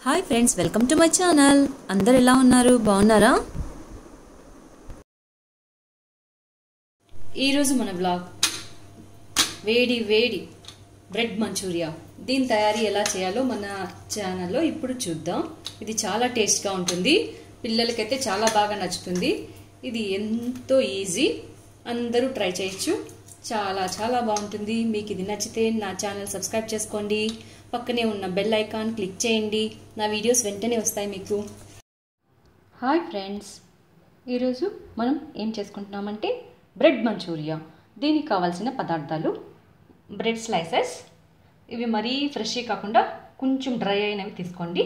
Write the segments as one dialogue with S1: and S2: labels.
S1: hi friends welcome to my channel అందరు ఎలా ఉన్నారు బాగున్నారా ఈరోజు మన బ్లాగ్ వేడి వేడి బ్రెడ్ మంచూరియా దీని తయారీ ఎలా చేయాలో మన ఛానల్లో ఇప్పుడు చూద్దాం ఇది చాలా టేస్ట్గా ఉంటుంది పిల్లలకైతే చాలా బాగా నచ్చుతుంది ఇది ఎంతో ఈజీ అందరూ ట్రై చేయొచ్చు చాలా చాలా బాగుంటుంది మీకు ఇది నచ్చితే నా ఛానల్ సబ్స్క్రైబ్ చేసుకోండి పక్కనే ఉన్న బెల్ ఐకాన్ క్లిక్ చేయండి నా వీడియోస్ వెంటనే వస్తాయి మీకు హాయ్ ఫ్రెండ్స్ ఈరోజు మనం ఏం చేసుకుంటున్నామంటే బ్రెడ్ మంచూరియా దీనికి కావాల్సిన పదార్థాలు బ్రెడ్ స్లైసెస్ ఇవి మరీ ఫ్రెష్ కాకుండా కొంచెం డ్రై అయినవి తీసుకోండి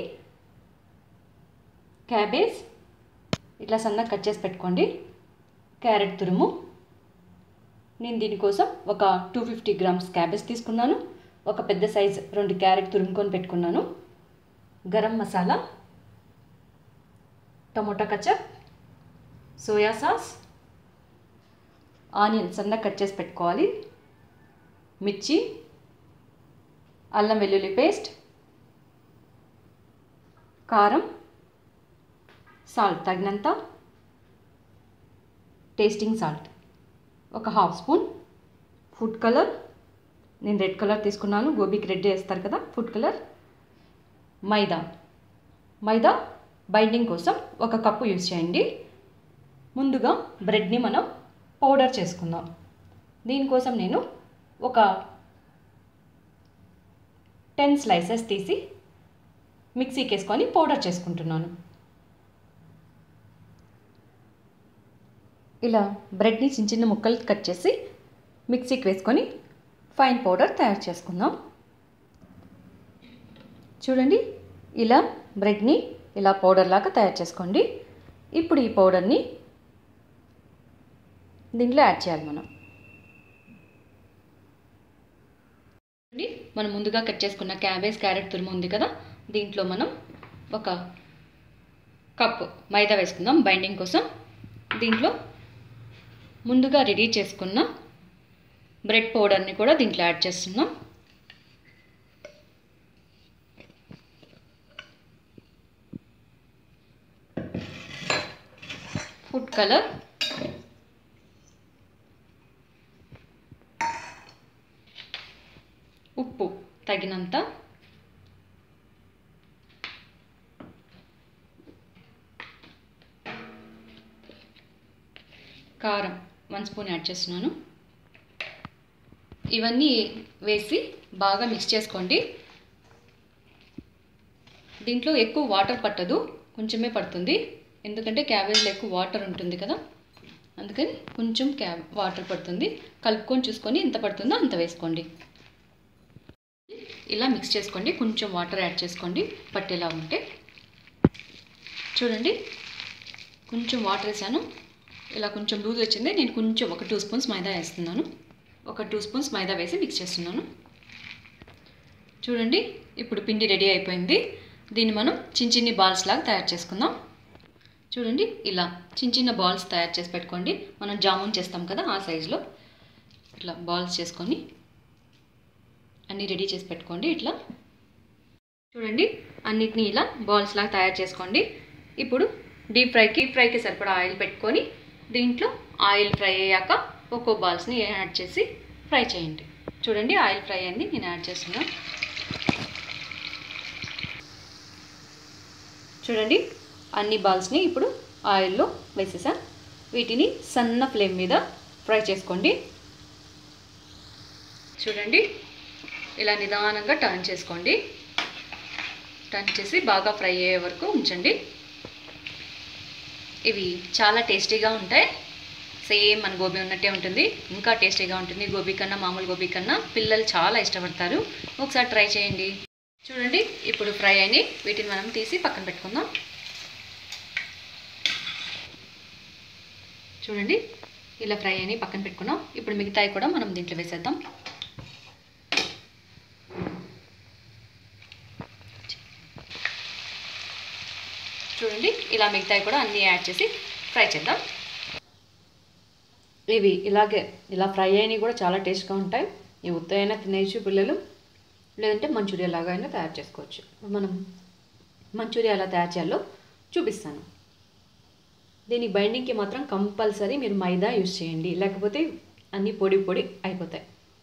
S1: క్యాబేజ్ ఇట్లా సన్నగా కట్ చేసి పెట్టుకోండి క్యారెట్ తురుము నేను దీనికోసం ఒక టూ ఫిఫ్టీ గ్రామ్స్ క్యాబేజ్ తీసుకున్నాను ఒక పెద్ద సైజ్ రెండు క్యారెట్ తురుముకొని పెట్టుకున్నాను garam masala tomato ketchup soya sauce onion సన్నగా కట్ చేసి పెట్టుకోవాలి మిర్చి అల్లం వెల్లుల్లి పేస్ట్ కారం సాల్ట్ తగినంత టేస్టింగ్ సాల్ట్ ఒక హాఫ్ స్పూన్ ఫుడ్ కలర్ నేను రెడ్ కలర్ తీసుకున్నాను గోబీకి రెడ్ వేస్తారు కదా food colour maida maida binding కోసం ఒక కప్పు యూజ్ చేయండి ముందుగా బ్రెడ్ని మనం పౌడర్ చేసుకుందాం దీనికోసం నేను ఒక టెన్ స్లైసెస్ తీసి మిక్సీకి వేసుకొని పౌడర్ చేసుకుంటున్నాను ఇలా బ్రెడ్ని చిన్న చిన్న ముక్కలు కట్ చేసి మిక్సీకి వేసుకొని ఫైన్ పౌడర్ తయారు చేసుకుందాం చూడండి ఇలా బ్రెడ్ని ఇలా పౌడర్ లాగా తయారు చేసుకోండి ఇప్పుడు ఈ పౌడర్ని దీంట్లో యాడ్ చేయాలి మనం మనం ముందుగా కట్ చేసుకున్న క్యాబేజ్ క్యారెట్ తురుము ఉంది కదా దీంట్లో మనం ఒక కప్ మైదా వేసుకుందాం బైండింగ్ కోసం దీంట్లో ముందుగా రెడీ చేసుకున్న బ్రెడ్ పౌడర్ని కూడా దీంట్లో యాడ్ చేస్తున్నాం ఫుడ్ కలర్ ఉప్పు తగినంత కారం వన్ స్పూన్ యాడ్ చేస్తున్నాను ఇవన్నీ వేసి బాగా మిక్స్ చేసుకోండి దీంట్లో ఎక్కువ వాటర్ పట్టదు కొంచెమే పడుతుంది ఎందుకంటే క్యాబేజ్లో ఎక్కువ వాటర్ ఉంటుంది కదా అందుకని కొంచెం క్యాబ్ వాటర్ పడుతుంది కలుపుకొని చూసుకొని ఎంత పడుతుందో అంత వేసుకోండి ఇలా మిక్స్ చేసుకోండి కొంచెం వాటర్ యాడ్ చేసుకోండి పట్టేలా ఉంటే చూడండి కొంచెం వాటర్ వేసాను ఇలా కొంచెం లూజ్ వచ్చింది నేను కొంచెం ఒక టూ స్పూన్స్ మైదా వేస్తున్నాను ఒక టూ స్పూన్స్ మైదా వేసి మిక్స్ చేస్తున్నాను చూడండి ఇప్పుడు పిండి రెడీ అయిపోయింది దీన్ని మనం చిన్న చిన్ని బాల్స్ లాగా తయారు చేసుకుందాం చూడండి ఇలా చిన్న చిన్న బాల్స్ తయారు చేసి పెట్టుకోండి మనం జామున్ చేస్తాం కదా ఆ సైజులో ఇట్లా బాల్స్ చేసుకొని అన్నీ రెడీ చేసి పెట్టుకోండి ఇట్లా చూడండి అన్నిటినీ ఇలా బాల్స్ లాగా తయారు చేసుకోండి ఇప్పుడు డీప్ ఫ్రైకి ఫ్రైకి సరిపడా ఆయిల్ పెట్టుకొని దీంట్లో ఆయిల్ ఫ్రై అయ్యాక ఒక్కో బాల్స్ని యాడ్ చేసి ఫ్రై చేయండి చూడండి ఆయిల్ ఫ్రై అయింది నేను యాడ్ చేస్తున్నా చూడండి అన్ని బాల్స్ని ఇప్పుడు ఆయిల్లో వేసేసా వీటిని సన్న ఫ్లేమ్ మీద ఫ్రై చేసుకోండి చూడండి ఇలా నిదానంగా టర్న్ చేసుకోండి టర్న్ చేసి బాగా ఫ్రై అయ్యే వరకు ఉంచండి ఇవి చాలా టేస్టీగా ఉంటాయి సేమ్ మన గోబీ ఉన్నట్టే ఉంటుంది ఇంకా టేస్టీగా ఉంటుంది గోబీ కన్నా మామూలు గోబీ కన్నా పిల్లలు చాలా ఇష్టపడతారు ఒకసారి ట్రై చేయండి చూడండి ఇప్పుడు ఫ్రై అయినాయి వీటిని మనం తీసి పక్కన పెట్టుకుందాం చూడండి ఇలా ఫ్రై అయినాయి పక్కన పెట్టుకున్నాం ఇప్పుడు మిగతాయి కూడా మనం దీంట్లో వేసేద్దాం చూడండి ఇలా మిగతాయి కూడా అన్నీ యాడ్ చేసి ఫ్రై చేద్దాం ఇవి ఇలాగే ఇలా ఫ్రై అయినవి కూడా చాలా టేస్ట్గా ఉంటాయి ఇవి ఉత్తైనా తినేయచ్చు పిల్లలు లేదంటే మంచూరియా లాగా అయినా తయారు చేసుకోవచ్చు మనం మంచూరియా ఎలా తయారు చేయాలో చూపిస్తాను దీని బైండింగ్కి మాత్రం కంపల్సరీ మీరు మైదా యూజ్ చేయండి లేకపోతే అన్నీ పొడి పొడి అయిపోతాయి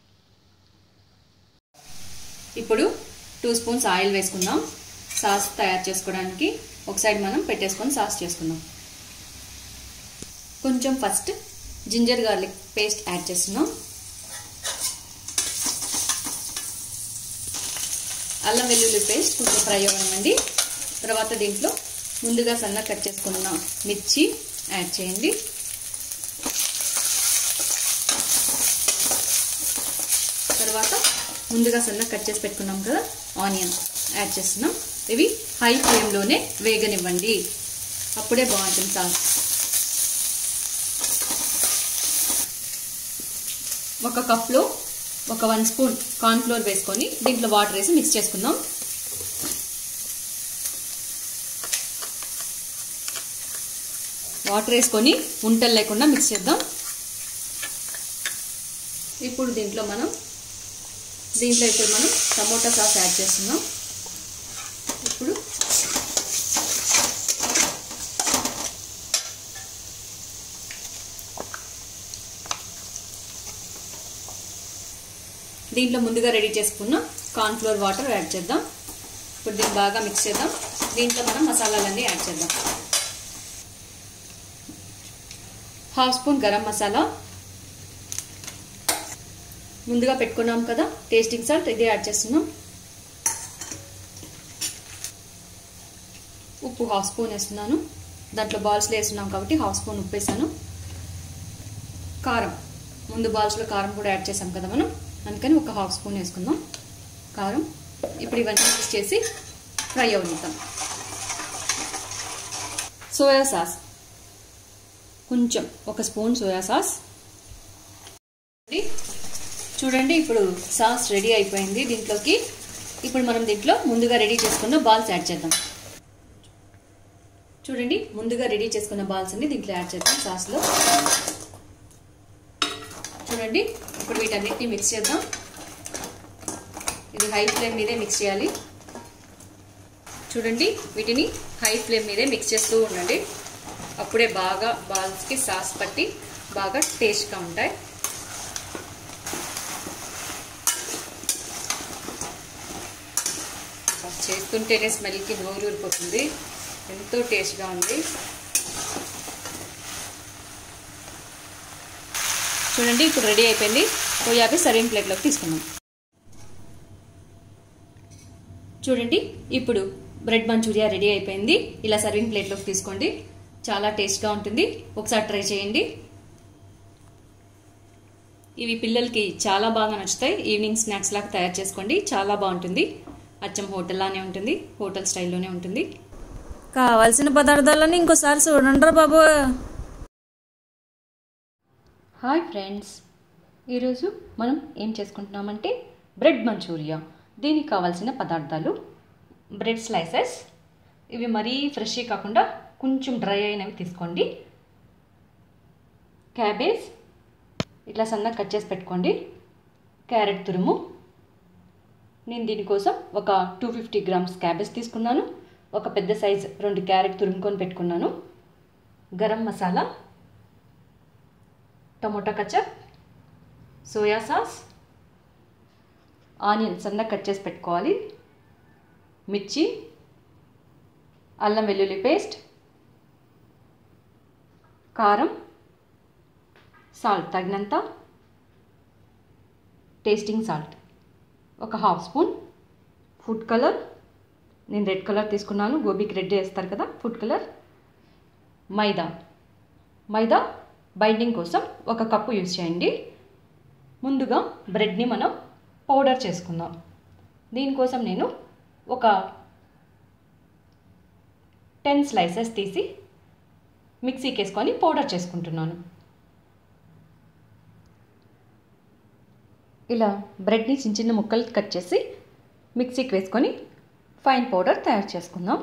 S1: ఇప్పుడు టూ స్పూన్స్ ఆయిల్ వేసుకుందాం సాస్ తయారు చేసుకోవడానికి ఒక సైడ్ మనం పెట్టేసుకొని సాస్ చేసుకుందాం కొంచెం first ginger garlic paste add చేస్తున్నాం అల్లం వెల్లుల్లి పేస్ట్ కొంచెం ఫ్రై అవ్వనివ్వండి తర్వాత దీంట్లో ముందుగా సన్న కట్ చేసుకున్న మిర్చి యాడ్ చేయండి తర్వాత ముందుగా సన్న కట్ చేసి పెట్టుకున్నాం కదా ఆనియన్ యాడ్ చేస్తున్నాం ఇవి హై ఫ్లేమ్లోనే వేగనివ్వండి అప్పుడే బాగుంటుంది సాస్ ఒక కప్లో ఒక వన్ స్పూన్ కార్న్ఫ్లోర్ వేసుకొని దీంట్లో వాటర్ వేసి మిక్స్ చేసుకుందాం వాటర్ వేసుకొని ఉంటలు లేకుండా మిక్స్ చేద్దాం ఇప్పుడు దీంట్లో మనం దీంట్లో ఇప్పుడు మనం టమోటా సాస్ యాడ్ చేస్తున్నాం ఇప్పుడు దీంట్లో ముందుగా రెడీ చేసుకున్న కార్న్ఫ్లోర్ వాటర్ యాడ్ చేద్దాం ఇప్పుడు దీన్ని బాగా మిక్స్ చేద్దాం దీంట్లో మనం మసాలాలన్నీ యాడ్ చేద్దాం హాఫ్ స్పూన్ గరం మసాలా ముందుగా పెట్టుకున్నాం కదా టేస్టింగ్ సాల్ట్ ఇదే యాడ్ చేస్తున్నాం ఉప్పు హాఫ్ స్పూన్ వేస్తున్నాను దాంట్లో బాల్స్లో వేస్తున్నాం కాబట్టి హాఫ్ స్పూన్ ఉప్పు వేసాను కారం ముందు బాల్స్లో కారం కూడా యాడ్ చేసాం కదా మనం అందుకని ఒక హాఫ్ స్పూన్ వేసుకుందాం కారం ఇప్పుడు ఇవన్నీ మిక్స్ చేసి ఫ్రై అవనిద్దాం సోయా సాస్ కొంచెం ఒక స్పూన్ సోయా సాస్ చూడండి ఇప్పుడు సాస్ రెడీ అయిపోయింది దీంట్లోకి ఇప్పుడు మనం దీంట్లో ముందుగా రెడీ చేసుకున్న బాల్స్ యాడ్ చేద్దాం చూడండి ముందుగా రెడీ చేసుకున్న బాల్స్ అన్ని దీంట్లో యాడ్ చేద్దాం సాస్లో చూడండి ఇప్పుడు వీటన్నిటిని మిక్స్ చేద్దాం ఇది హై ఫ్లేమ్ మీదే మిక్స్ చేయాలి చూడండి వీటిని హై ఫ్లేమ్ మీదే మిక్స్ చేస్తూ ఉండండి అప్పుడే బాగా బాల్స్కి సాస్ పట్టి బాగా టేస్ట్గా ఉంటాయి చేస్తుంటేనే స్మెల్కి నోరు ఊరిపోతుంది ఎంతో టేస్ట్గా ఉంది చూడండి ఇప్పుడు రెడీ అయిపోయింది పోయాపి సరైన ప్లేట్లోకి తీసుకున్నాం చూడండి ఇప్పుడు బ్రెడ్ మంచూరియా రెడీ అయిపోయింది ఇలా సర్వింగ్ ప్లేట్లోకి తీసుకోండి చాలా టేస్ట్గా ఉంటుంది ఒకసారి ట్రై చేయండి ఇవి పిల్లలకి చాలా బాగా నచ్చుతాయి ఈవినింగ్ స్నాక్స్ లాగా తయారు చేసుకోండి చాలా బాగుంటుంది అచ్చం హోటల్లానే ఉంటుంది హోటల్ స్టైల్లోనే ఉంటుంది
S2: కావాల్సిన పదార్థాలన్నీ ఇంకోసారి చూడండి బాబు
S1: హాయ్ ఫ్రెండ్స్ ఈరోజు మనం ఏం చేసుకుంటున్నామంటే బ్రెడ్ మంచూరియా దీనికి కావాల్సిన పదార్థాలు బ్రెడ్ స్లైసెస్ ఇవి మరీ ఫ్రెష్ కాకుండా కొంచెం డ్రై అయినవి తీసుకోండి క్యాబేజ్ ఇట్లా సన్నగా కట్ చేసి పెట్టుకోండి క్యారెట్ తురుము నేను దీనికోసం ఒక టూ ఫిఫ్టీ గ్రామ్స్ క్యాబేజ్ తీసుకున్నాను ఒక పెద్ద సైజ్ రెండు క్యారెట్ తురుముకొని పెట్టుకున్నాను garam masala tomato ketchup soya sauce onion సన్నగా కట్ చేసి పెట్టుకోవాలి మిర్చి అల్లం వెల్లుల్లి పేస్ట్ కారం సాల్ట్ తగినంత టేస్టింగ్ సాల్ట్ ఒక హాఫ్ స్పూన్ ఫుడ్ కలర్ నేను రెడ్ కలర్ తీసుకున్నాను గోబీకి రెడ్ వేస్తారు కదా food colour maida maida binding కోసం ఒక కప్పు యూజ్ చేయండి ముందుగా బ్రెడ్ని మనం పౌడర్ చేసుకుందాం దీనికోసం నేను ఒక టెన్ స్లైసెస్ తీసి మిక్సీకి వేసుకొని పౌడర్ చేసుకుంటున్నాను ఇలా బ్రెడ్ని చిన్న చిన్న ముక్కలు కట్ చేసి మిక్సీకి వేసుకొని ఫైన్ పౌడర్ తయారు చేసుకుందాం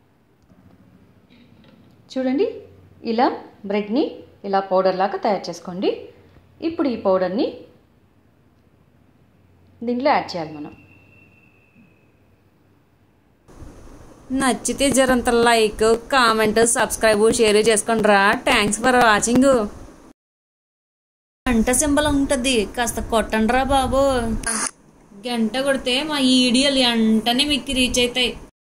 S1: చూడండి ఇలా బ్రెడ్ని ఇలా పౌడర్ లాగా తయారు చేసుకోండి ఇప్పుడు ఈ పౌడర్ని దీంట్లో యాడ్ చేయాలి మనం
S2: నచ్చితే జరంత లైక్ కామెంట్ సబ్స్క్రైబ్ షేర్ చేసుకోండి రా థ్యాంక్స్ ఫర్ వాచింగ్ గంట సింబల్ ఉంటుంది కాస్త కొట్టండి రా బాబు గంట కొడితే మా ఈడియోలు వెంటనే మీకు రీచ్ అవుతాయి